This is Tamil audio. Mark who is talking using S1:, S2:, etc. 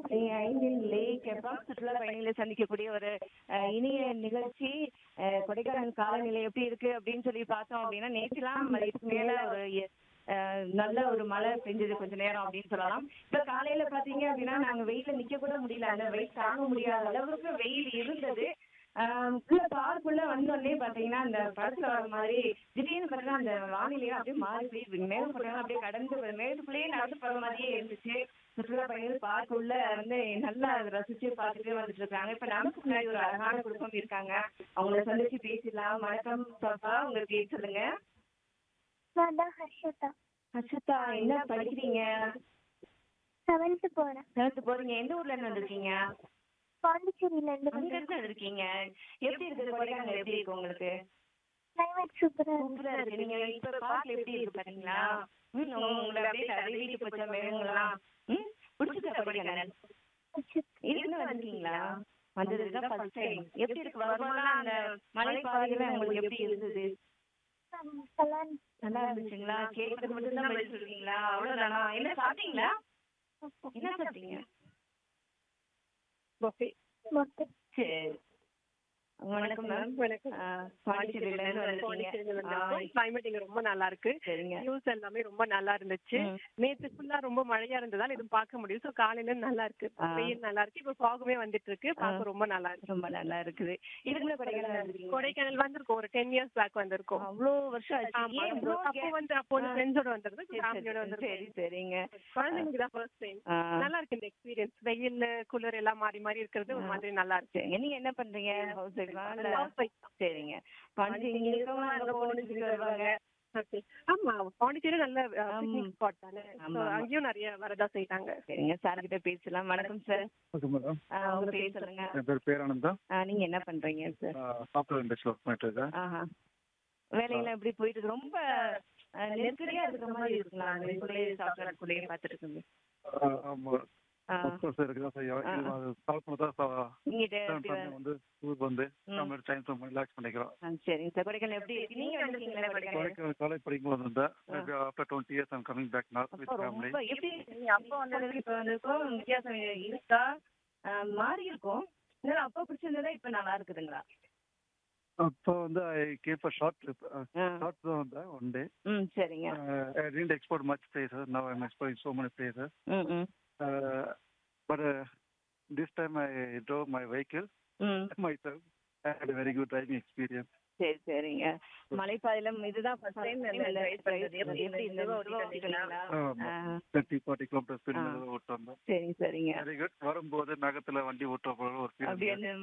S1: புள்ளி ஐந்தில் லேக் எஃப்எம் சுற்றுலா பயணிகளை சந்திக்கக்கூடிய ஒரு அஹ், இனிய நிகழ்ச்சி அஹ், கொடைக்கானல் காலநிலை எப்படி இருக்கு அப்படின்னு சொல்லி பார்த்தோம் அப்படின்னா நேற்றுலாம் இதுக்கு மேல ஒரு எ- அஹ், நல்ல ஒரு மழை பெஞ்சது கொஞ்ச நேரம் அப்படின்னு சொல்லலாம் இப்ப காலையில பாத்தீங்க அப்படின்னா நாங்க வெயில நிக்க கூட முடியல அந்த வெயில் தாங்க முடியாத அளவுக்கு வெயில் இருந்தது ஆஹ் உள்ள பார்க்குள்ள வந்தோடனே பாத்தீங்கன்னா அந்த படத்துல வர மாதிரி திடீர்னு பாத்தீங்கன்னா அந்த வானிலையே அப்படியே மாறி போயிருக்கு மேகப்பட்டாலும் அப்படியே கடந்து வரும். மேகத்துக்குள்ளேயே நடந்து போற மாதிரியே இருந்துச்சு சுற்றுலா பயணிகள் பார்க்க உள்ள வந்து நல்லா அதை ரசிச்சு பார்த்துட்டே வந்துட்டு இருக்காங்க இப்ப நமக்கு முன்னாடி ஒரு அழகான குடும்பம் இருக்காங்க அவங்கள சந்திச்சு பேசிடலாம் வணக்கம் பாப்பா உங்க பேர் சொல்லுங்க
S2: நான் தான் ஹர்ஷிதா
S1: அச்சுதா என்ன படிக்கிறீங்க
S2: செவன்த்து போறேன்
S1: செவன்த் போறீங்க எந்த ஊர்ல இருந்து வந்திருக்கீங்க
S2: பாண்டிச்சேரியில இருந்து
S1: அங்க இருந்து வந்திருக்கீங்க எப்படி இருக்குது கொடைக்கானல் எப்படி இருக்கு உங்களுக்கு
S2: கிளைமேட் சூப்பரா
S1: சூப்பரா இருக்கு நீங்க இப்ப பார்க்கல எப்படி இருக்கு பாத்தீங்களா ம், உங்களை அப்படியே தடவிட்டு போச்ச மேகங்கள்லாம் ம் பிடிச்சிருக்கா கொடைக்கானல் இருந்து வந்திருக்கீங்களா வந்ததுதான் ஃபர்ஸ்ட் டைம் எப்படி இருக்கு வரும்போதெல்லாம் அந்த மலை பாதைகள் உங்களுக்கு எப்படி இருந்தது
S2: நல்லா
S1: நல்லா இருந்துச்சுங்களா கேட்கறது மட்டும் தான் பதில் சொல்றீங்களா அவ்வளவுதானா என்ன சாப்பிட்டீங்களா என்ன சாப்பிட்டீங்க
S2: மொத்தம்
S1: சரி வணக்கம் மேம்
S3: வணக்கம்.
S1: பாண்டிச்சேரியில இருந்து வந்திருக்கீங்க ஆ,
S3: கிளைமேட் இங்க ரொம்ப நல்லா இருக்கு
S1: சரிங்க
S3: வியூஸ் எல்லாமே ரொம்ப நல்லா இருந்துச்சு
S1: ம்.
S3: நேத்து ஃபுல்லா ரொம்ப மழையா இருந்ததால இது பார்க்க முடியும் சோ காலையில இருந்து நல்லா இருக்கு
S1: ஆ.
S3: வெயில் நல்லா இருக்கு இப்ப ஃபாகுமே வந்துட்டு இருக்கு பார்க்க ரொம்ப நல்லா இருக்கு
S1: ரொம்ப நல்லா இருக்குது இதுக்கு முன்ன கொடைக்கானல் வந்திருக்கீங்க
S3: கொடைக்கானல் வந்திருக்கோம் ஒரு டென் இயர்ஸ் பேக் வந்திருக்கோம்
S1: அவ்வளோ வருஷம் ஆச்சு
S3: ஆமா,
S1: ஏன் இவ்வளோ
S3: அப்போ வந்து அப்போ வந்து ஃப்ரெண்ட்ஸோட வந்திருந்தோம்
S1: சரி,
S3: ஃபேமிலியோட
S1: சரி,
S3: வந்திருக்கோம்
S1: சரி சரிங்க
S3: குழந்தைங்களுக்கு தான் ஃபர்ஸ்ட் டைம்
S1: ஆ,
S3: நல்லா இருக்கு இந்த எக்ஸ்பீரியன்ஸ் வெயில் குளிர் எல்லாம் மாறி மாறி இருக்கிறது ஒரு மாதிரி நல்லா இருக்கு
S1: சரிங்க நீங்க என்ன பண்றீங்க ஹவுஸ் ஒய்ஃபா இல்ல
S3: House wife தான்.
S1: சரிங்க பாண்டிச்சேரி இங்க இருக்கவங்க அங்க போகணும்னு சொல்லி வருவாங்க
S3: Okay. ஆமா பாண்டிச்சேரி நல்ல
S1: ஆம்.
S3: பிக்னிக் ஸ்பாட் தானே
S1: ஆமா,
S3: So,
S1: ஆமா.
S3: அங்கேயும் நிறைய வரதா செய்றாங்க
S1: சரிங்க சார் கிட்ட பேசலாம் வணக்கம் சார்
S4: ஓகே மேடம்
S1: உங்க பேர் சொல்லுங்க
S4: என் பேர் பேரானந்தா
S1: ஆ, நீங்க என்ன பண்றீங்க சார்
S4: நான் சாஃப்ட்வேர் இண்டஸ்ட்ரியில் ஒர்க் பண்ணிட்டு இருக்கேன்
S1: ஆஹா வேலையெல்லாம் எப்படி போயிட்டு இருக்கு ரொம்ப அஹ், நெருக்கடியா இருக்கிற மாதிரி இருக்குங்களா அந்த இதுக்குள்ளேயே சாஃப்ட்வேர் குள்ளேயே பார்த்துட்டு இருக்குது
S4: ஆ, ஆமா ஒர்க்கர்ஸ் இருக்குதா செய்யும்
S1: ஆ,
S4: இது அது சால்வ் பண்ண தான்
S1: இங்கிட்ட எப்படி வ-
S4: வந்து ஊருக்கு வந்து
S1: ம்.
S4: நம்ம டைம் ரிலாக்ஸ் பண்ணிக்கிறோம்
S1: ஆ, சரிங்க சார் கொடைக்கானல் எப்படி இருக்கு நீங்க வந்திருக்கீங்களா கொடைக்கானல்
S4: காலேஜ் காலேஜ் படிக்கும்போது வந்தேன் maybe after twenty years I'm coming back not with
S1: அப்ப
S4: ஃபேமிலி
S1: ரொம்ப எப்படி இருக்கு? அப்போ வந்ததுக்கு இப்ப வந்திருக்கோம் வித்தியாசம் இருக்கா ஆஹ் மாறி இருக்கும் இருந்தாலும் அப்போ பிடிச்சிருந்ததா இப்ப நல்லா இருக்குதுங்களா
S4: அப்போ வந்து I came for short trip
S1: ஆ.
S4: ஷார்ட் தான் வந்தேன் ஒன் டே
S1: ம் சரிங்க
S4: I didn't export much places now I'm exporting so many places
S1: hmm hmm
S4: but this time I drove my vehicle
S1: hmm
S4: myself I had very good driving experience
S1: சரி சரிங்க மலைப்பாதையில இதுதான் ஃபர்ஸ்ட் டைம் எப்படி இருந்தது ஓட்டிங்களா
S4: ஆமா.
S1: ஆ,
S4: தேர்ட்டி ஃபார்ட்டி கிலோமீட்டர் ஸ்பீட்
S1: ஆ.
S4: ஓட்டு வந்தோம்
S1: சரிங்க சரிங்க
S4: வெரி குட் வரும்போது நகத்துல வண்டி ஓட்டுற போல ஒரு feel
S1: அப்படி
S4: இருந்தது.
S1: அந்த